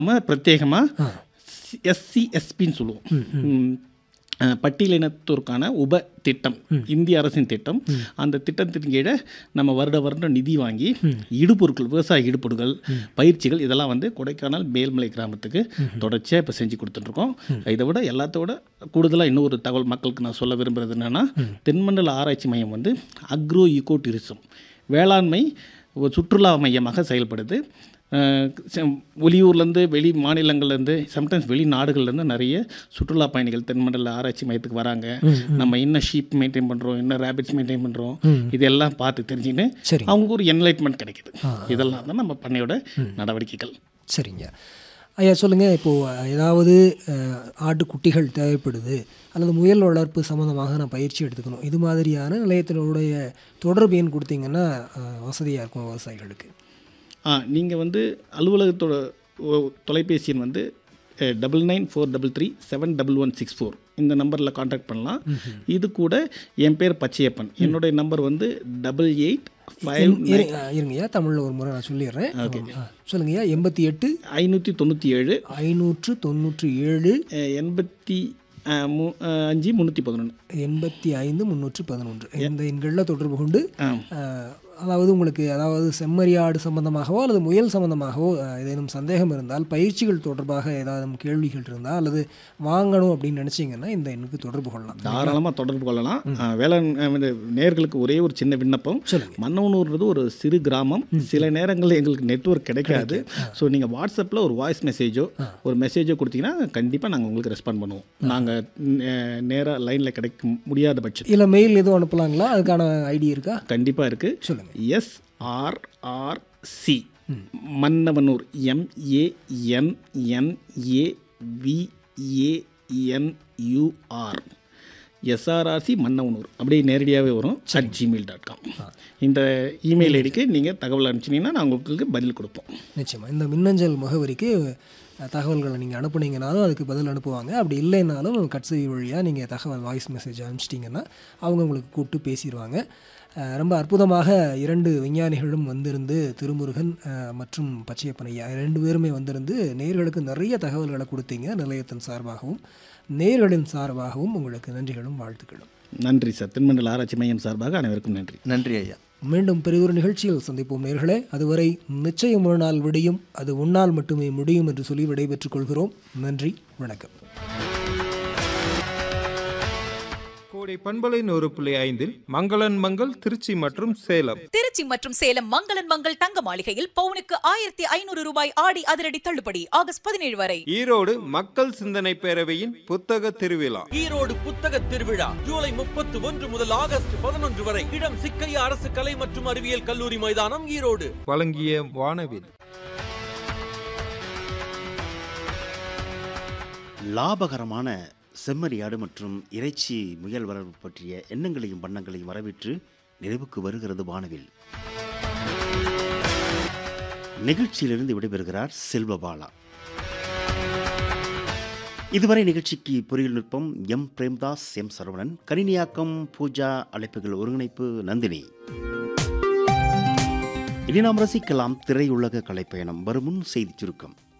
நம்ம பிரத்யேகமாக ஆ. எஸ்சி எஸ்பின்னு சொல்லுவோம் ம், அஹ், பட்டியலினத்தோருக்கான உப திட்டம் இந்திய அரசின் திட்டம் அந்த திட்டத்தின் கீழே நம்ம வருட வருடம் நிதி வாங்கி இடுபொருட்கள் விவசாய இடுபொருட்கள் பயிற்சிகள் இதெல்லாம் வந்து கொடைக்கானல் மேல்மலை கிராமத்துக்கு தொடர்ச்சியாக இப்போ செஞ்சு கொடுத்துட்ருக்கோம் இதை விட எல்லாத்தோட கூடுதலாக இன்னொரு தகவல் மக்களுக்கு நான் சொல்ல விரும்புகிறது என்னென்னா தென்மண்டல ஆராய்ச்சி மையம் வந்து அக்ரோ ஈகோ டூரிசம் வேளாண்மை ஒரு சுற்றுலா மையமாக செயல்படுது அஹ் செ- வெளியூர்லேருந்து வெளி மாநிலங்கள்லேருந்து சம்டைம்ஸ் வெளிநாடுகள்லேருந்து நிறைய சுற்றுலா பயணிகள் தென்மண்டல ஆராய்ச்சி மையத்துக்கு வராங்க நம்ம என்ன ஷீப் மெயின்டைன் பண்ணுறோம் என்ன ரேபிட்ஸ் மெயின்டைன் பண்ணுறோம் இதெல்லாம் பார்த்து தெரிஞ்சுன்னு சரி. அவங்களுக்கு ஒரு என்லைட்மெண்ட் கிடைக்குது இதெல்லாம் தான் நம்ம பண்ணையோட நடவடிக்கைகள் சரிங்க ஐயா சொல்லுங்கள் இப்போது ஏதாவது அஹ், ஆட்டுக்குட்டிகள் தேவைப்படுது அல்லது முயல் வளர்ப்பு சம்மந்தமாக நான் பயிற்சி எடுத்துக்கணும் இது மாதிரியான நிலையத்தினுடைய தொடர்பு எண் கொடுத்தீங்கன்னா வசதியாக இருக்கும் விவசாயிகளுக்கு ஆ நீங்கள் வந்து அலுவலகத்தோட ஒ- தொலைபேசி எண் வந்து double nine four double three seven double one six four இந்த நம்பரில் காண்டாக்ட் பண்ணலாம் இது கூட என் பேர் பச்சையப்பன் என்னுடைய நம்பர் வந்து டபுள் எயிட் ஃபைவ் இரு- அஹ், இருங்கய்யா தமிழில் ஒரு முறை நான் சொல்லிடுறேன் ஆ, சொல்லுங்கய்யா எண்பத்தி எட்டு ஐநூற்றி தொண்ணூற்றி ஏழு ஐநூற்று தொண்ணூற்றி ஏழு அஹ், எண்பத்தி அஹ், மு- அஹ், அஞ்சு முந்நூற்றி பதினொன்று எண்பத்தி ஐந்து முந்நூற்று பதினொன்று இந்த எண்களில் தொடர்பு கொண்டு ஆம். அஹ், அதாவது உங்களுக்கு அதாவது செம்மறியாடு சம்பந்தமாகவோ அல்லது முயல் சம்பந்தமாகவோ அஹ், ஏதேனும் சந்தேகம் இருந்தால் பயிற்சிகள் தொடர்பாக ஏதாவது கேள்விகள் இருந்தால் அல்லது வாங்கணும் அப்படின்னு நினச்சிங்கன்னா இந்த எண்ணுக்கு தொடர்பு கொள்ளலாம் தாராளமாக தொடர்பு கொள்ளலாம் அஹ், வேளாண் அஹ், வந்து நேயர்களுக்கு ஒரே ஒரு சின்ன விண்ணப்பம் சொல்லுங்க. மன்னவனூர்ன்றது ஒரு சிறு கிராமம் சில நேரங்களில் எங்களுக்கு நெட்வொர்க் கிடைக்காது ஸோ நீங்கள் வாட்ஸ்அப்பில் ஒரு வாய்ஸ் மெசேஜோ ஒரு மெசேஜோ கொடுத்தீங்கன்னா கண்டிப்பாக நாங்கள் உங்களுக்கு ரெஸ்பாண்ட் பண்ணுவோம் நாங்கள் நேராக லைனில் கிடைக்க முடியாத பட்சம் இல்லை மெயில் எதுவும் அனுப்பலாங்களா அதுக்கான ஐடி இருக்கா கண்டிப்பாக இருக்குது சொல்லுங்க எஸ்ஆர்ஆர்சி மன்னவனூர் எம்ஏஎன்ஏவிஏஎன்யூஆர் எஸ்ஆர்ஆர்சி மன்னவனூர் அப்படியே நேரடியாகவே வரும் அட் ஜிமெயில் டாட் காம் இந்த இமெயில் ஐடிக்கு நீங்கள் தகவல் அனுப்பிச்சிங்கன்னா நான் உங்களுக்கு பதில் கொடுப்போம் நிச்சயமாக இந்த மின்னஞ்சல் முகவரிக்கு அஹ், தகவல்களை நீங்கள் அனுப்புனீங்கனாலும் அதுக்கு பதில் அனுப்புவாங்க அப்படி இல்லைன்னாலும் கட்சை வழியாக நீங்கள் தகவல் வாய்ஸ் மெசேஜ் அனுப்பிச்சிட்டிங்கன்னா அவங்க உங்களுக்கு கூப்பிட்டு பேசிடுவாங்க அஹ், ரொம்ப அற்புதமாக இரண்டு விஞ்ஞானிகளும் வந்திருந்து திருமுருகன் அஹ், மற்றும் பச்சையப்பனையா ரெண்டு பேருமே வந்திருந்து நேர்களுக்கு நிறைய தகவல்களை கொடுத்தீங்க நிலையத்தின் சார்பாகவும் நேர்களின் சார்பாகவும் உங்களுக்கு நன்றிகளும் வாழ்த்துக்களும் நன்றி சார் தென்மண்டல ஆராய்ச்சி மையம் சார்பாக அனைவருக்கும் நன்றி நன்றி ஐயா மீண்டும் பெரிதொரு நிகழ்ச்சியில் சந்திப்போம் நேர்களே அதுவரை நிச்சயம் ஒரு நாள் விடியும் அது உன்னால் மட்டுமே முடியும் என்று சொல்லி விடைபெற்றுக் கொள்கிறோம் நன்றி வணக்கம் கோடை பண்பலை நூறு புள்ளி ஐந்தில் மங்களன் மங்கள் திருச்சி மற்றும் சேலம் திருச்சி மற்றும் சேலம் மங்களன் மங்கள் தங்க மாளிகையில் பவுனுக்கு ஆயிரத்தி ஐநூறு ரூபாய் ஆடி அதிரடி தள்ளுபடி ஆகஸ்ட் பதினேழு வரை ஈரோடு மக்கள் சிந்தனை பேரவையின் புத்தக திருவிழா ஈரோடு புத்தக திருவிழா ஜூலை முப்பத்தி ஒன்று முதல் ஆகஸ்ட் பதினொன்று வரை இடம் சிக்கையா அரசு கலை மற்றும் அறிவியல் கல்லூரி மைதானம் ஈரோடு வழங்கிய வானவில் லாபகரமான செம்மறியாடு மற்றும் இறைச்சி முயல் வளர்ப்பு பற்றிய எண்ணங்களையும் வண்ணங்களையும் வரவேற்று நிறைவுக்கு வருகிறது வானவில் நிகழ்ச்சியிலிருந்து விடைபெறுகிறார் செல்வபாலா இதுவரை நிகழ்ச்சிக்கு பொறியியல் நுட்பம் எம் பிரேம்தாஸ் எம் சரவணன் கணினியாக்கம் பூஜா அழைப்புகள் ஒருங்கிணைப்பு நந்தினி இனி நாம் ரசிக்கலாம் திரையுலக கலைப்பயணம் வருமுன் செய்திச் சுருக்கம்